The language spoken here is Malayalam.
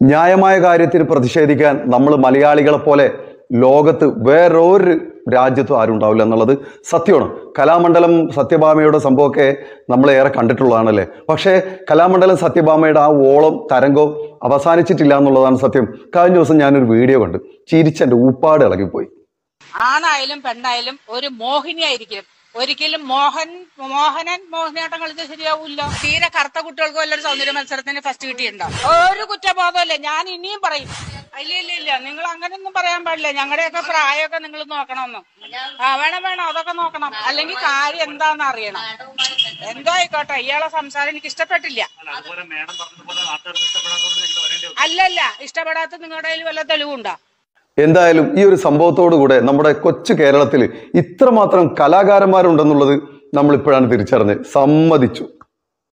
ന്യായമായ കാര്യത്തിന് പ്രതിഷേധിക്കാൻ നമ്മൾ മലയാളികളെ പോലെ ലോകത്ത് വേറൊരു രാജ്യത്തും ആരും ഉണ്ടാവില്ല എന്നുള്ളത് സത്യമാണ് കലാമണ്ഡലം സത്യഭാമയുടെ സംഭവമൊക്കെ നമ്മൾ ഏറെ കണ്ടിട്ടുള്ളതാണല്ലേ പക്ഷേ കലാമണ്ഡലം സത്യഭാമയുടെ ആ ഓളം തരംഗവും അവസാനിച്ചിട്ടില്ല എന്നുള്ളതാണ് സത്യം കഴിഞ്ഞ ദിവസം ഞാനൊരു വീഡിയോ കണ്ടു ചിരിച്ചെൻ്റെ ഊപ്പാട് ഇളകിപ്പോയി ആണായാലും പെണ്ണായാലും ഒരു മോഹിനിയായിരിക്കും ഒരിക്കലും മോഹൻ മോഹനൻ മോഹിനിയാട്ടം കളിച്ചാൽ ശരിയാവൂല തീരെ കറുത്ത കുട്ടികൾക്ക് വല്ലൊരു സൗന്ദര്യ മത്സരത്തിന് ഫസ്റ്റ് കിട്ടിയിട്ടുണ്ടോ ഒരു കുറ്റബോധമല്ലേ ഞാൻ ഇനിയും പറയും ഇല്ല ഇല്ല ഇല്ല നിങ്ങൾ അങ്ങനെയൊന്നും പറയാൻ പാടില്ല ഞങ്ങളുടെയൊക്കെ പ്രായമൊക്കെ നിങ്ങൾ നോക്കണമെന്ന് ആ വേണം വേണം അതൊക്കെ നോക്കണം അല്ലെങ്കിൽ കാര്യം എന്താന്ന് അറിയണം എന്തോ ആയിക്കോട്ടെ ഇയാളെ സംസാരം എനിക്ക് ഇഷ്ടപ്പെട്ടില്ല അതുപോലെ മേഡം പറഞ്ഞതുപോലെ നാട്ടുകാർക്ക് ഇഷ്ടപ്പെടാത്തതുകൊണ്ട് നിങ്ങൾ വരേണ്ടി വരും അല്ലല്ല ഇഷ്ടപ്പെടാത്ത നിങ്ങളുടെ കയ്യിൽ വല്ല തെളിവുണ്ടോ എന്തായാലും ഈ ഒരു സംഭവത്തോടു കൂടെ നമ്മുടെ കൊച്ചു കേരളത്തിൽ ഇത്രമാത്രം കലാകാരന്മാരുണ്ടെന്നുള്ളത് നമ്മൾ ഇപ്പോഴാണ് തിരിച്ചറിഞ്ഞത് സമ്മതിച്ചു